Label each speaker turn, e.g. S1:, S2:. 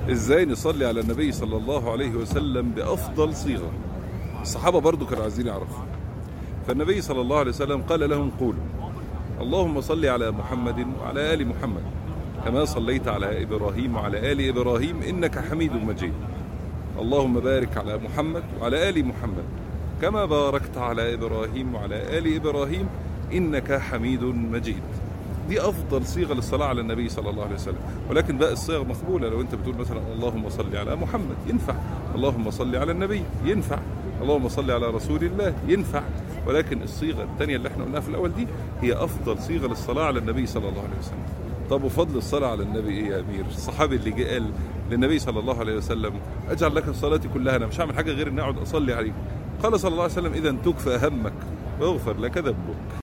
S1: ازاي نصلي على النبي صلى الله عليه وسلم بافضل صيغه الصحابه برضو كانوا عايزين يعرفوا فالنبي صلى الله عليه وسلم قال لهم قولوا اللهم صل على محمد وعلى ال محمد كما صليت على ابراهيم وعلى ال ابراهيم انك حميد مجيد اللهم بارك على محمد وعلى ال محمد كما باركت على ابراهيم وعلى ال ابراهيم انك حميد مجيد دي افضل صيغه للصلاه على النبي صلى الله عليه وسلم ولكن بقى الصيغ مقبوله لو انت بتقول مثلا اللهم صل على محمد ينفع اللهم صل على النبي ينفع اللهم صل على رسول الله ينفع ولكن الصيغه الثانيه اللي احنا قلناها في الاول دي هي افضل صيغه للصلاه على النبي صلى الله عليه وسلم طب وفضل الصلاه على النبي ايه يا امير الصحابي اللي جه قال للنبي صلى الله عليه وسلم اجعل لك صلاتي كلها انا مش هعمل حاجه غير اني اقعد اصلي عليك قال صلى الله عليه وسلم اذا تكفى همك واغفر لك ذنبك